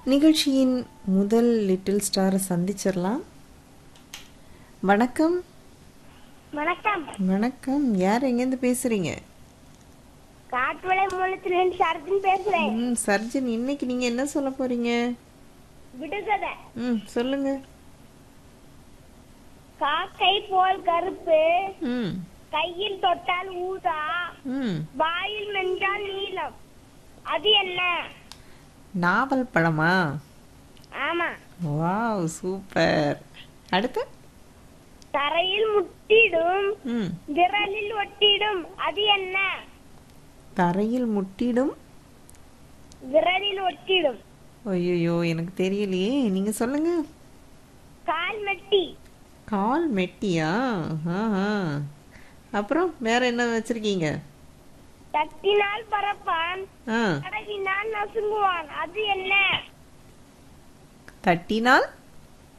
நிகழ்ச்சியின் முதல் லிட்டில் ஸ்டாரை சந்திச்சிடலாம் வணக்கம் வணக்கம் வணக்கம் யார் எங்கேருந்து பேசுறீங்க காட்டுமலை மூலத்திலிருந்து சரத்தின் பேசுறேன் ம் சர்ஜன் இன்னைக்கு நீங்க என்ன சொல்ல போறீங்க விடுகதை ம் சொல்லுங்க காக்கை போல் கருப்பு ம் கையில் தொட்டால் ஊதா ம் வாயில் மென்றால் நீலம் அது என்ன நாவல் பழமா ஆமா வாவ் சூப்பர் அடுத்து தரையில் முட்டிடும் ம் விரலில் ஒட்டிடும் அது என்ன தரையில் முட்டிடும் விரலில் ஒட்டிடும் ஐயோ எனக்கு தெரியலையே நீங்க சொல்லுங்க கால் மெட்டி கால் மெட்டியா ஆஹா அப்புறம் வேற என்ன வச்சிருக்கீங்க தட்டினால் பறப்பான் ஆ தடவினால் நசுங்குவான் அது என்ன தட்டினால்